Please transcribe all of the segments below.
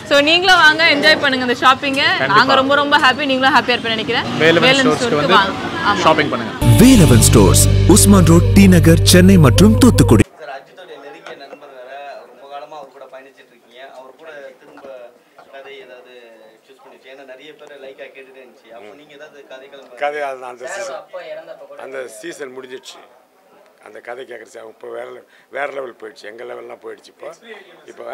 So நீங்களும் வாங்க enjoy பண்ணுங்க இந்த ஷாப்பிங்கை நாங்க ரொம்ப ரொம்ப ஹாப்பி நீங்களும் ஹாப்பியா இருப்பேன்னு நினைக்கிறேன் வேலவன் வேலன் ஸ்டோர்ஸ்க்கு ஸ்டோருக்கு வந்து வாங்க ஆமா ஷாப்பிங் பண்ணுங்க Velavan stores Usman road T Nagar Chennai மற்றும் தூத்துக்குடி சார் அஜித்தோடைய நெருங்கிய நண்பர் வேற ரொம்ப காலமா அவர் கூட பயணிச்சிட்டு இருக்கீங்க அவர் கூட திரும்ப கதை ஏதாவது சூஸ் பண்ணிச்சு ஏன்னா நிறைய பேர் லைக்கா கேட்டுட்டே இருந்துச்சு அப்போ நீங்க ஏதாவது கதைகள் கதை அது அந்த சீசன் அந்த சீசன் முடிஞ்சிடுச்சு அந்த கதை கேட்குறது இப்போ வேற level- வேற லெவல் போயிடுச்சு எங்கள் லெவல்லாம் போயிடுச்சு இப்போ இப்போ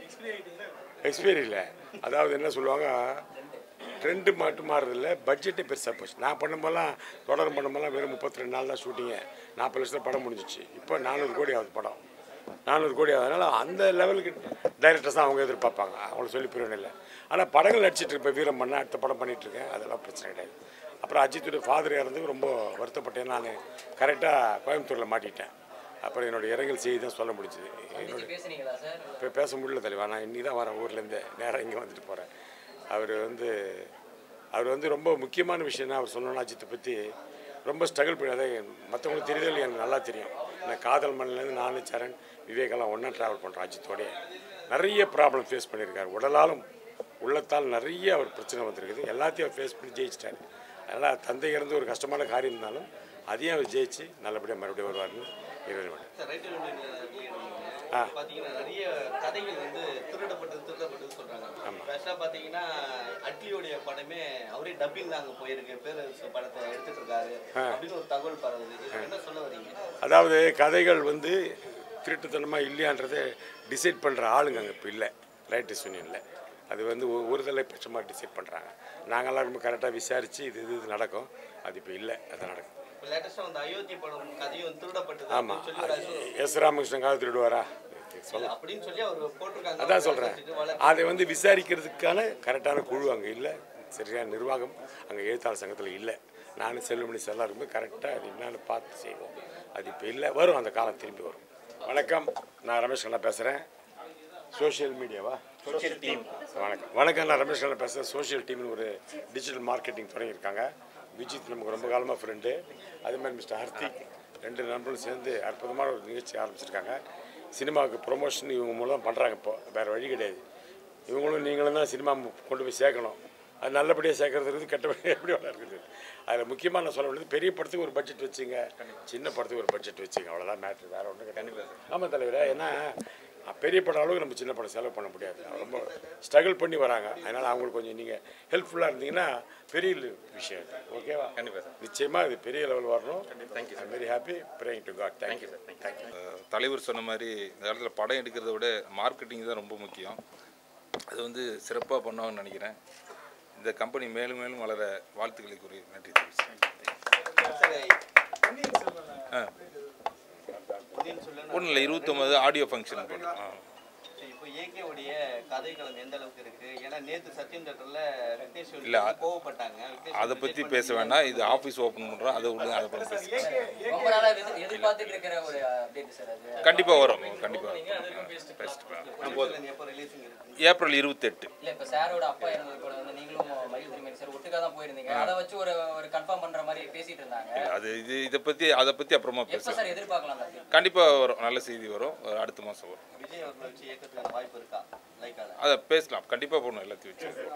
எக்ஸ்பீரி இல்லை அதாவது என்ன சொல்லுவாங்க ட்ரெண்டு மட்டும் மாறுறதில்ல பட்ஜெட்டே பெருசாக போச்சு நான் பண்ணும்போதெல்லாம் தொடர் பண்ணும்போதெல்லாம் வெறும் முப்பத்தி ரெண்டு நாள் தான் ஷூட்டிங்கு நாற்பது லட்சத்தில் படம் முடிஞ்சிச்சு இப்போ நானூறு கோடி ஆகுது படம் நானூறு கோடி ஆகுதுனால அந்த லெவலுக்கு டைரக்டர்ஸ் தான் அவங்க எதிர்பார்ப்பாங்க அவங்கள சொல்லி புரியணும் இல்லை ஆனால் படங்கள் நடிச்சிட்டு இருப்பேன் வீரம் பண்ண அடுத்த படம் பண்ணிட்டு இருக்கேன் அதெல்லாம் பிரச்சனை கிடையாது அப்புறம் அஜித்துடைய ஃபாதர் இறந்து ரொம்ப வருத்தப்பட்டேன் நான் கரெக்டாக கோயம்புத்தூரில் மாட்டிட்டேன் அப்புறம் என்னோட இரங்கல் செய்தி தான் சொல்ல முடிஞ்சுது என்னோட இப்போ பேச முடியல தலைவா நான் இன்னி தான் வரேன் ஊர்லேருந்து நேராக இங்கே வந்துட்டு போகிறேன் அவர் வந்து அவர் வந்து ரொம்ப முக்கியமான விஷயம்னா அவர் சொல்லணும் அஜித்தை பற்றி ரொம்ப ஸ்ட்ரகிள் பண்ணி அதை மற்றவங்களுக்கு தெரியுதோ எனக்கு நல்லா தெரியும் நான் காதல் மண்ணிலேருந்து நானும் சரண் விவேகெல்லாம் ஒன்றா ட்ராவல் பண்ணுறோம் அஜித்தோடைய நிறைய ப்ராப்ளம் ஃபேஸ் பண்ணியிருக்காரு உடலாலும் உள்ளத்தால் நிறைய அவர் பிரச்சனை வந்திருக்குது எல்லாத்தையும் அவர் ஃபேஸ் பண்ணி ஜெயிச்சிட்டாரு அதனால் தந்தை இறந்து ஒரு கஷ்டமான காரியம் இருந்தாலும் அதையும் அவர் ஜெயிச்சு நல்லபடியாக மறுபடியும் வருவார்னு இறைவன் சார் ரைட்டில் ஆ. பார்த்தீங்கன்னா நிறைய கதைகள் வந்து திருடப்பட்டது திருடப்பட்டது சொல்றாங்க ஃபர்ஸ்ட்டாக பார்த்தீங்கன்னா அட்லியோடைய படமே அவரே டப்பிங் தான் அங்கே போயிருக்கு பேரரசு படத்தை எடுத்துட்டு இருக்காரு அப்படின்னு ஒரு தகவல் பரவுது இது என்ன சொல்ல வரீங்க அதாவது கதைகள் வந்து திருட்டுத்தனமாக இல்லையான்றதை டிசைட் பண்ணுற ஆளுங்க அங்கே இப்போ இல்லை ரைட்டர்ஸ் யூனியனில் அது வந்து ஒ- ஒரு தலை பட்சமாக டிசைட் பண்ணுறாங்க நாங்கள்லாம் ரொம்ப கரெக்டாக விசாரித்து இது இது இது நடக்கும் அது இப்போ இல்லை அது நடக்கும் இப்போ லேட்டஸ்ட்டாக வந்து அயோத்தி படம் கதையும் திருடப்பட்டது ஆமாம் அப்படின்னு சொல்லி ஒரு அசு- எஸ் ராமகிருஷ்ணன் கால திருடுவாரா சொல்ல அப்படின்னு சொல்லி அவர் போட்டிருக்காங்க அதான் சொல்கிறேன் அதை வந்து விசாரிக்கிறதுக்கான கரெக்டான குழு அங்கே இல்லை சரியான நிர்வாகம் அங்கே எழுத்தாளர் சங்கத்தில் இல்லை நானும் செல்லுமணி செல்லாம் இருக்கும்போது கரெக்டாக அது என்னன்னு பார்த்து செய்வோம் அது இப்போ இல்லை வரும் அந்த காலம் திரும்பி வரும் வணக்கம் நான் ரமேஷ் கண்ணா பேசுகிறேன் சோஷியல் மீடியாவா சோஷியல் டீம் வணக்கம் வணக்கம் நான் ரமேஷ் கண்ணா பேசுகிறேன் சோஷியல் டீம்னு ஒரு டிஜிட்டல் மார்க்கெட்டிங் தொடங்கியிருக்காங்க விஜித் நமக்கு ரொம்ப காலமாக ஃப்ரெண்டு அதே மாதிரி மிஸ்டர் ஹர்திக் ரெண்டு நண்பர்களும் சேர்ந்து அற்புதமான ஒரு நிகழ்ச்சி ஆரம்பிச்சிருக்காங்க சினிமாவுக்கு ப்ரொமோஷன் இவங்க மூலம் பண்ணுறாங்க இப்போ வேறு வழி கிடையாது இவங்களும் நீங்களும் தான் சினிமா கொண்டு போய் சேர்க்கணும் அது நல்லபடியாக சேர்க்கறது இருக்குது கெட்டபடியாக எப்படி வேணா இருக்குது அதில் முக்கியமாக நான் சொல்ல வேண்டியது பெரிய படத்துக்கு ஒரு பட்ஜெட் வச்சுங்க சின்ன படத்துக்கு ஒரு பட்ஜெட் வச்சுங்க அவ்வளோதான் மேட்ரு வேறு ஒன்றும் கிடையாது ஆமாம் தலைவரே ஏன்னா பெரிய படம் அளவுக்கு நம்ம சின்ன படம் செலவு பண்ண முடியாது ரொம்ப ஸ்ட்ரகிள் பண்ணி வராங்க அதனால் அவங்களுக்கு கொஞ்சம் நீங்கள் ஹெல்ப்ஃபுல்லாக இருந்தீங்கன்னா பெரிய விஷயம் இது. ஓகேவா கண்டிப்பாக நிச்சயமாக இது பெரிய லெவல் வரணும் thank you I'm very happy praying to God thank you sir thank you தலைவர் சொன்ன மாதிரி இந்த காலத்தில் படம் எடுக்கிறத விட மார்க்கெட்டிங் தான் ரொம்ப முக்கியம் அது வந்து சிறப்பாக பண்ணுவாங்கன்னு நினைக்கிறேன் இந்த கம்பெனி மேலும் மேலும் வளர வாழ்த்துக்களை கூறி நன்றி தெரிவிச்சுக்கிறேன். ஆ பொன்னியின் செல்வன் ஒன்றும் இல்லை இருபத்தொம்பது ஆடியோ ஃபங்க்ஷன் பண்ணுறோம் ஆ சரி, இப்போ ஏகே உடைய கதைக்களம் எந்த அளவுக்கு இருக்கு ஏன்னா நேத்து சத்யம் தேட்டர்ல விக்னேஷ் சிவன் இல்ல, வந்து கோவப்பட்டாங்க விக்னேஷ் அதை சிவன் பற்றி reject பேச பண்ணி- வேண்டாம் இது ஆஃபீஸ் ஓப்பன் பண்ணுறோம் அதை விடுங்க அதை பற்றி பேசுகிறேன் ரொம்ப நாளா எதிர்- எதிர்பார்த்துட்டு இருக்கிற ஒரு அப்டேட் சார் அது கண்டிப்பாக வரும் கண்டிப்பாக பேசிட்டு பொன்னியின் எப்போ ரிலீஸிங் இருக்கு ஏப்ரல் இருபத்தெட்டு இல்ல இப்ப சாரோட அப்பா இறந்தது கூட வந்து நீங்களும் மயில் திருமணி சார் ஒட்டுக்கா தான் போயிருந்தீங்க அதை வச்சு ஒரு ஒரு கன்ஃபார்ம் பண்ற மாதிரி பேசிட்டு இருந்தாங்க அது இது இதை பற்றி அதை பற்றி அப்புறமா எப்ப பேசுகிறேன் சார் எதிர்பார்க்கலாம் அந்த update? கண்டிப்பாக வரும் நல்ல செய்தி வரும் ஒரு அடுத்த மாதம் வரும் விஜய் அவர்களை வச்சு இயக்கத்துக்கான வாய்ப்பு இருக்கா லைக்கால அதை பேசலாம் கண்டிப்பாக போகணும் எல்லாத்தையும் வச்சு